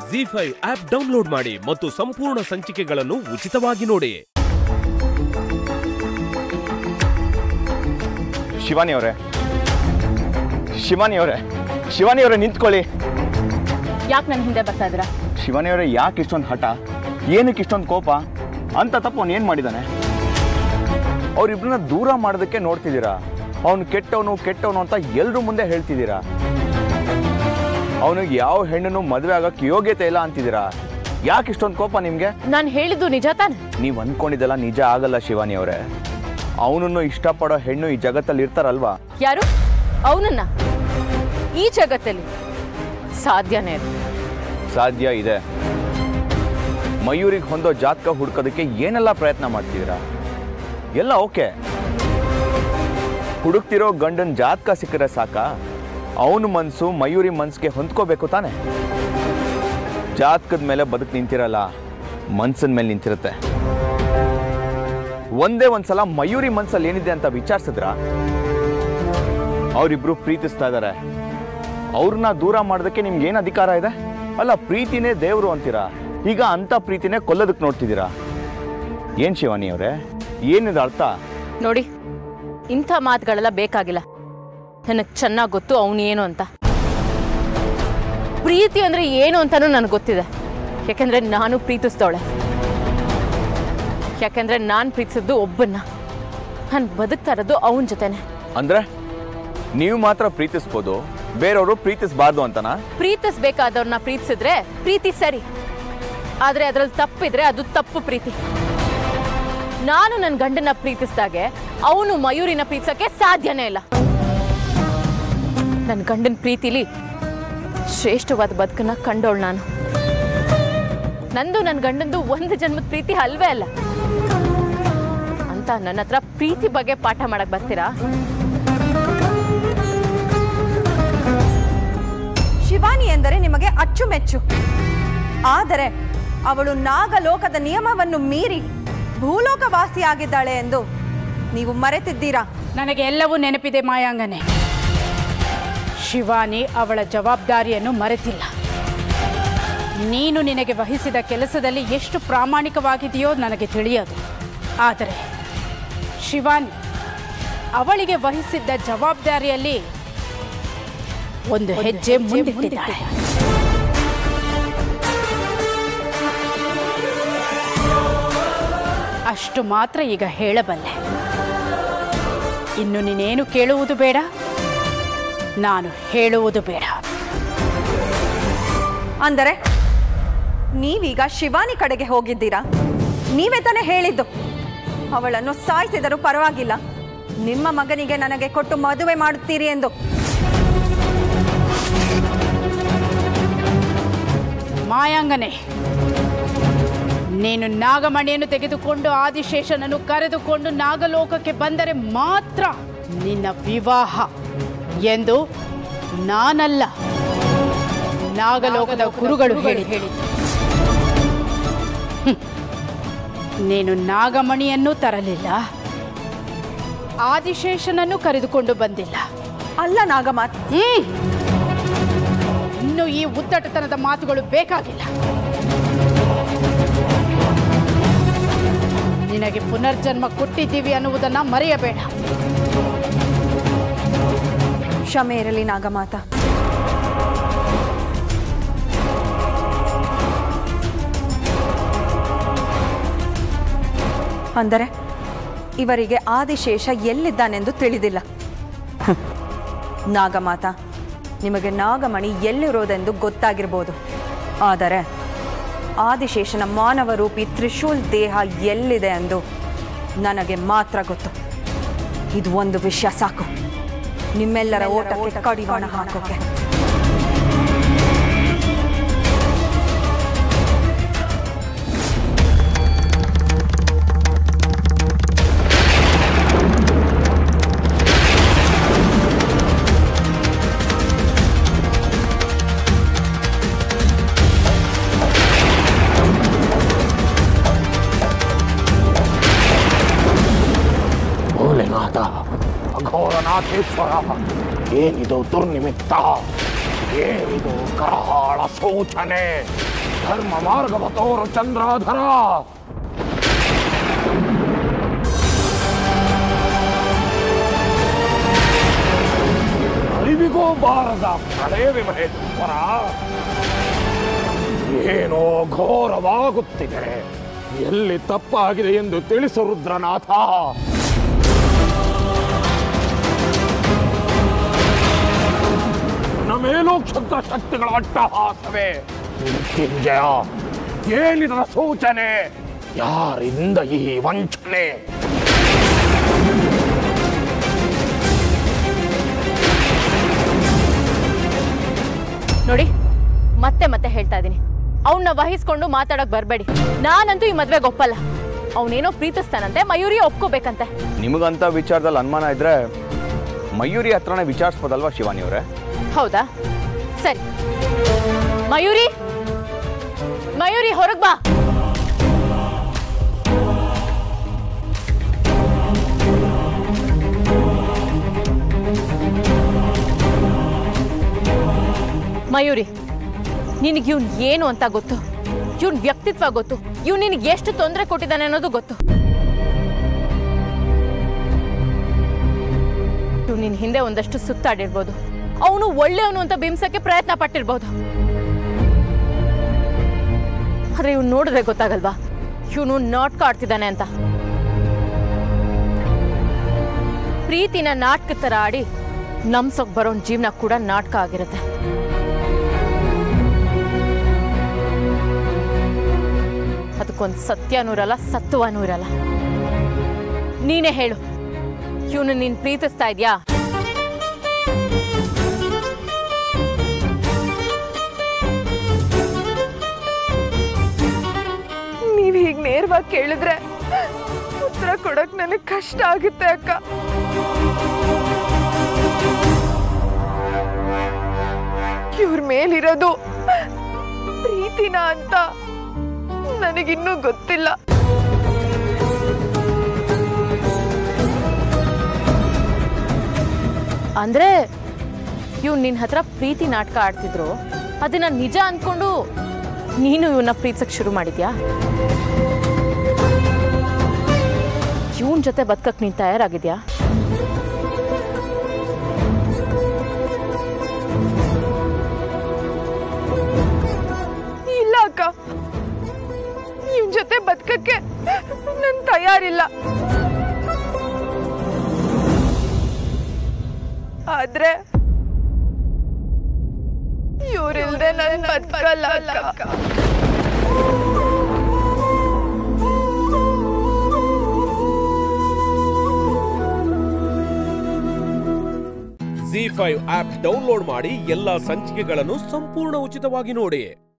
G five app download ಮಾಡಿ ಮತ್ತು ಸಂಪೂರ್ಣ ಸಂಚಿಕೆಗಳನ್ನು ಉಚಿತವಾಗಿ ನೋಡಿ ಶಿವಾನಿ ಅವರೇ ಶಿವಾನಿ ಅವರೇ ಶಿವಾನಿ ಅವರೇ ನಿಂತ್ಕೊಳ್ಳಿ ಯಾಕೆ ನನ್ನ ಹಿಂದೆ ಬರ್ತಾ ಇದ್ದೀರಾ ಶಿವಾನಿ ಅವರೇ ಯಾಕೆ ಇಷ್ಟೊಂದು ಹಠ ಏನಕ್ಕೆ ಇಷ್ಟೊಂದು ಕೋಪ ಅಂತ ತಪ್ಪು ಅವನು ಏನು ಮಾಡಿದ್ದಾನೆ ಅವರಿಬ್ಬರನ್ನ ದೂರ ಮಾಡೋದಕ್ಕೆ ನೋಡ್ತಿದ್ದೀರಾ ಅವನು ಕೆಟ್ಟವನು ಕೆಟ್ಟವನು ಅಂತ ಎಲ್ಲರೂ ಮುಂದೆ ಹೇಳ್ತಿದ್ದೀರಾ ಅವನಿಗೆ ಯಾವ ಹೆಣ್ಣನ್ನು ಮದುವೆ ಆಗಕ್ಕೆ ಯೋಗ್ಯತೆ ಇಲ್ಲ ಅಂತಿದ್ದೀರಾ ಯಾಕೆ ಇಷ್ಟೊಂದು ಕೋಪ ನಿಮಗೆ ನಾನು ಹೇಳಿದ್ದು ನಿಜ ತಾನೆ ನೀವು ಅಂದ್ಕೊಂಡಿದ್ದೆಲ್ಲ ನಿಜ ಆಗಲ್ಲ ಶಿವಾನಿ ಅವರೇ ಅವನನ್ನು ಇಷ್ಟಪಡೋ ಹೆಣ್ಣು ಈ ಜಗತ್ತಲ್ಲಿ ಇರ್ತಾರಲ್ವಾ ಯಾರು ಅವನನ್ನ ಈ ಜಗತ್ತಲ್ಲಿ ಸಾಧ್ಯನೇ ಇಲ್ಲ ಸಾಧ್ಯ ಇದೆ ಮಯೂರಿಗೆ ಹೊಂದೋ ಜಾತಕ ಹುಡ್ಕೋದಕ್ಕೆ ಏನೆಲ್ಲ ಪ್ರಯತ್ನ ಮಾಡ್ತಿದ್ದೀರಾ ಎಲ್ಲ ಓಕೆ ಹುಡುಕ್ತಿರೋ ಗಂಡನ ಜಾತಕ ಸಿಕ್ಕರೆ ಸಾಕ ಅವನ ಮನಸ್ಸು ಮಯೂರಿ ಮನ್ಸಿಗೆ ಹೊಂದ್ಕೋಬೇಕು ತಾನೆ ಜಾತಕದ ಮೇಲೆ ಬದುಕು ನಿಂತಿರಲ್ಲ ಮನ್ಸಿನ ಮೇಲೆ ನಿಂತಿರುತ್ತೆ ಒಂದೇ ಒಂದ್ಸಲ ಮಯೂರಿ ಮನ್ಸಲ್ಲಿ ಏನಿದೆ ಅಂತ ವಿಚಾರಿಸಿದ್ರ ಅವರಿಬ್ರು ಪ್ರೀತಿಸ್ತಾ ಇದ್ದಾರೆ ಅವ್ರನ್ನ ದೂರ ಮಾಡೋದಕ್ಕೆ ನಿಮ್ಗೆ ಏನು ಅಧಿಕಾರ ಇದೆ ಅಲ್ಲ ಪ್ರೀತಿನೇ ದೇವರು ಅಂತೀರಾ ಈಗ ಅಂತ ಪ್ರೀತಿನೇ ಕೊಲ್ಲೋದಕ್ಕೆ ನೋಡ್ತಿದ್ದೀರಾ ಏನ್ ಶಿವಾನಿ ಅವರೇ ಏನಿದೆ ಅರ್ಥ ನೋಡಿ ಇಂಥ ಮಾತುಗಳೆಲ್ಲ ಬೇಕಾಗಿಲ್ಲ ನನಗೆ ಚೆನ್ನಾಗಿ ಗೊತ್ತು ಅವನು ಏನು ಅಂತ ಪ್ರೀತಿ ಅಂದ್ರೆ ಏನು ಅಂತಾನೂ ನನಗೆ ಗೊತ್ತಿದೆ ಯಾಕಂದ್ರೆ ನಾನು ಪ್ರೀತಿಸ್ದವಳೆ ಯಾಕಂದ್ರೆ ನಾನು ಪ್ರೀತಿಸಿದ್ದು ಒಬ್ಬನ್ನ ನಾನು ಬದುಕ್ತಾ ಇರೋದು ಅವನ ಜೊತೆನೆ ಅಂದ್ರೆ ನೀವು ಮಾತ್ರ ಪ್ರೀತಿಸ್ಬೋದು ಬೇರೆಯವರು ಪ್ರೀತಿಸಬಾರ್ದು ಅಂತನಾ ಪ್ರೀತಿಸ್ಬೇಕಾದವ್ರನ್ನ ಪ್ರೀತಿಸಿದ್ರೆ ಪ್ರೀತಿ ಸರಿ ಆದ್ರೆ ಅದ್ರಲ್ಲಿ ತಪ್ಪಿದ್ರೆ ಅದು ತಪ್ಪು ಪ್ರೀತಿ ನಾನು ನನ್ನ ಗಂಡನ ಪ್ರೀತಿಸಿದಾಗೆ ಅವನು ಮಯೂರಿನ ಪ್ರೀತಿಸಕ್ಕೆ ಸಾಧ್ಯನೇ ಇಲ್ಲ ನನ್ನ ಗಂಡನ ಪ್ರೀತಿಲಿ ಶ್ರೇಷ್ಠವಾದ ಬದುಕನ್ನ ಕಂಡೋಳು ನಾನು ನಂದು ನನ್ನ ಗಂಡಂದು ಒಂದು ಜನ್ಮದ ಪ್ರೀತಿ ಅಲ್ವೇ ಅಲ್ಲ ಅಂತ ನನ್ನ ಹತ್ರ ಪ್ರೀತಿ ಬಗ್ಗೆ ಪಾಠ ಮಾಡಕ್ ಬರ್ತೀರಾ ಶಿವಾನಿ ಎಂದರೆ ನಿಮಗೆ ಅಚ್ಚುಮೆಚ್ಚು ಆದರೆ ಅವಳು ನಾಗಲೋಕದ ನಿಯಮವನ್ನು ಮೀರಿ ಭೂಲೋಕವಾಸಿಯಾಗಿದ್ದಾಳೆ ಎಂದು ನೀವು ಮರೆತಿದ್ದೀರಾ ನನಗೆ ಎಲ್ಲವೂ ನೆನಪಿದೆ ಮಾಯಾಂಗನೆ ಶಿವಾನಿ ಅವಳ ಜವಾಬ್ದಾರಿಯನ್ನು ಮರೆತಿಲ್ಲ ನೀನು ನಿನಗೆ ವಹಿಸಿದ ಕೆಲಸದಲ್ಲಿ ಎಷ್ಟು ಪ್ರಾಮಾಣಿಕವಾಗಿದೆಯೋ ನನಗೆ ತಿಳಿಯದು ಆದರೆ ಶಿವಾನಿ ಅವಳಿಗೆ ವಹಿಸಿದ್ದ ಜವಾಬ್ದಾರಿಯಲ್ಲಿ ಒಂದು ಹೆಜ್ಜೆ ಮುಂದಿಟ್ಟಿದ್ದಾಳೆ ಅಷ್ಟು ಮಾತ್ರ ಈಗ ಹೇಳಬಲ್ಲೆ ಇನ್ನು ನೀನೇನು ಕೇಳುವುದು ಬೇಡ ನಾನು ಹೇಳುವುದು ಬೇಡ ಅಂದರೆ ನೀವೀಗ ಶಿವಾನಿ ಕಡೆಗೆ ಹೋಗಿದ್ದೀರಾ ನೀವೇ ತಾನೇ ಹೇಳಿದ್ದು ಅವಳನ್ನು ಸಾಯಿಸಿದರೂ ಪರವಾಗಿಲ್ಲ ನಿಮ್ಮ ಮಗನಿಗೆ ನನಗೆ ಕೊಟ್ಟು ಮದುವೆ ಮಾಡುತ್ತೀರಿ ಎಂದು ಮಾಯಾಂಗನೆ ನೀನು ನಾಗಮಣಿಯನ್ನು ತೆಗೆದುಕೊಂಡು ಆದಿಶೇಷನನ್ನು ಕರೆದುಕೊಂಡು ನಾಗಲೋಕಕ್ಕೆ ಬಂದರೆ ಮಾತ್ರ ನಿನ್ನ ವಿವಾಹ ಎಂದು ನಾನಲ್ಲ ನಾಗಲೋಕದ ಗುರುಗಳು ಹೇಳಿ ಹೇಳಿದ್ದು ಹ್ಮ್. ನೀನು ನಾಗಮಣಿಯನ್ನು ತರಲಿಲ್ಲ ಆದಿಶೇಷನನ್ನು ಕರೆದುಕೊಂಡು ಬಂದಿಲ್ಲ ಅಲ್ಲ ನಾಗಮಾತ್ ಹ್ಮ್ ಇನ್ನು ಈ ಉದ್ದಟತನದ ಮಾತುಗಳು ಬೇಕಾಗಿಲ್ಲ ನಿನಗೆ ಪುನರ್ಜನ್ಮ ಕೊಟ್ಟಿದ್ದೀವಿ ಅನ್ನುವುದನ್ನ ಮರೆಯಬೇಡ ಕ್ಷಮೆ ಇರಲಿ ನಾಗಮಾತ ಅಂದರೆ ಇವರಿಗೆ ಆದಿಶೇಷ ಎಲ್ಲಿದ್ದಾನೆಂದು ತಿಳಿದಿಲ್ಲ ಹ್ಮ್. ನಾಗಮಾತ ನಿಮಗೆ ನಾಗಮಣಿ ಎಲ್ಲಿರೋದೆಂದು ಗೊತ್ತಾಗಿರ್ಬೋದು ಆದರೆ ಆದಿಶೇಷನ ಮಾನವ ರೂಪಿ ತ್ರಿಶೂಲ್ ದೇಹ ಎಲ್ಲಿದೆ ಎಂದು ನನಗೆ ಮಾತ್ರ ಗೊತ್ತು ಇದು ಒಂದು ವಿಷಯ ಸಾಕು ನಿಮ್ಮೆಲ್ಲರ ಓಟಕ್ಕೆ ಕಡಿವಾಣ ಹಾಕೋಕೆ ಭೋಲೆನಾಥ ಅಘೋರನಾಥೇಶ್ವರ ಏನಿದು ದುರ್ನಿಮಿತ್ತ ಏನಿದು ಕರಾಳ ಸೂಚನೆ ಧರ್ಮ ಮಾರ್ಗವ ತೋರು ಚಂದ್ರಾಧರ ಅರಿವಿಗೂ ಬಾರದ ಪ್ರಳಯವೇ ಮಹೇಶ್ವರ ಏನೋ ಘೋರವಾಗುತ್ತಿದೆ ಎಲ್ಲಿ ತಪ್ಪಾಗಿದೆ ಎಂದು ತಿಳಿಸು ರುದ್ರನಾಥ ನನ್ನ ಮೇಲೂ ಕ್ಷುದ್ರ ಶಕ್ತಿಗಳ ಅಟ್ಟಹಾಸವೇ ಮೃತ್ಯುಂಜಯ ಏನಿದರ ಸೂಚನೆ ಯಾರಿಂದ ಈ ವಂಚನೆ ನೋಡಿ ಮತ್ತೆ ಮತ್ತೆ ಹೇಳ್ತಾ ಇದ್ದೀನಿ ಅವನ್ನ ವಹಿಸ್ಕೊಂಡು ಮಾತಾಡಕ್ ಬರ್ಬೇಡಿ ನಾನಂತೂ ಈ ಮದ್ವೆಗೆ ಒಪ್ಪಲ್ಲ ಅವನೇನೋ ಪ್ರೀತಿಸ್ತಾನಂತೆ ಮಯೂರಿ ಒಪ್ಕೋಬೇಕಂತೆ ನಿಮಗಂತ ವಿಚಾರದಲ್ಲಿ ಅನುಮಾನ ಇದ್ರೆ ಮಯೂರಿ ಹತ್ರನೇ ವಿಚಾರಿಸ್ಬೋದಲ್ವಾ ಶಿವಾನಿ ಅವರೇ ಹೌದಾ ಸರಿ ಮಯೂರಿ ಮಯೂರಿ ಹೊರಗ್ ಬಾ ಮಯೂರಿ ನಿನಗೆ ಇವ್ನ್ ಏನು ಅಂತ ಗೊತ್ತು ಇವ್ನ್ ವ್ಯಕ್ತಿತ್ವ ಗೊತ್ತು ಇವ್ನು ನಿನಗೆ ಎಷ್ಟು ತೊಂದರೆ ಕೊಟ್ಟಿದ್ದಾನೆ ಅನ್ನೋದು ಗೊತ್ತು ಇವ್ನು ನಿನ್ ಹಿಂದೆ ಒಂದಷ್ಟು ಸುತ್ತಾಡಿರ್ಬೋದು ಅವನು ಒಳ್ಳೆಯವನು ಅಂತ ಬಿಂಸಕ್ಕೆ ಪ್ರಯತ್ನ ಪಟ್ಟಿರ್ಬೋದು ಆದ್ರೆ ಇವ್ನು ನೋಡಿದ್ರೆ ಗೊತ್ತಾಗಲ್ವಾ ಇವನು ನಾಟಕ ಆಡ್ತಿದ್ದಾನೆ ಅಂತ ಪ್ರೀತಿನ ನಾಟಕ ತರ ಆಡಿ ನಮ್ಸೋಕ್ ಬರೋ ಜೀವನ ಕೂಡ ನಾಟಕ ಆಗಿರುತ್ತೆ ಅದಕ್ಕೊಂದು ಸತ್ಯನೂ ಇರಲ್ಲ ಸತ್ವನೂ ಇರಲ್ಲ ನೀನೇ ಹೇಳು ಇವನು ನೀನ್ ಪ್ರೀತಿಸ್ತಾ ಇದ್ಯಾ ನೀವ್ ಹೀಗ್ ನೇರವಾಗಿ ಕೇಳಿದ್ರೆ ಉತ್ತರ ಕೊಡಕ್ ನನಗೆ ಕಷ್ಟ ಆಗುತ್ತೆ ಅಕ್ಕ ಇವ್ರ ಮೇಲಿರೋದು ಪ್ರೀತಿನ ಅಂತ ನನಗಿನ್ನೂ ಗೊತ್ತಿಲ್ಲ ಅಂದ್ರೆ ಇವ್ ನಿನ್ ಹತ್ರ ಪ್ರೀತಿ ನಾಟಕ ಆಡ್ತಿದ್ರು ಅದನ್ನ ನಿಜ ಅನ್ಕೊಂಡು ನೀನು ಇವನ್ನ ಪ್ರೀತಿಸಕ್ ಶುರು ಮಾಡಿದ್ಯಾ ಇವನ್ ಜೊತೆ ಬದುಕಕ್ ನೀನ್ ತಯಾರಾಗಿದ್ಯಾ ಇಲ್ಲ ಅಕ್ಕ ಇವನ್ ಜೊತೆ ಬದುಕಕ್ಕೆ ನನ್ ತಯಾರಿಲ್ಲ ಆದ್ರೆ ಇವ್ರಿಲ್ದೆ ನನ್ ಬದುಕಲ್ಲ ಅಕ್ಕ ಜಿ ಫೈವ್ ಆಪ್ ಡೌನ್ಲೋಡ್ ಮಾಡಿ ಎಲ್ಲಾ ಸಂಚಿಕೆಗಳನ್ನು ಸಂಪೂರ್ಣ ಉಚಿತವಾಗಿ ನೋಡಿ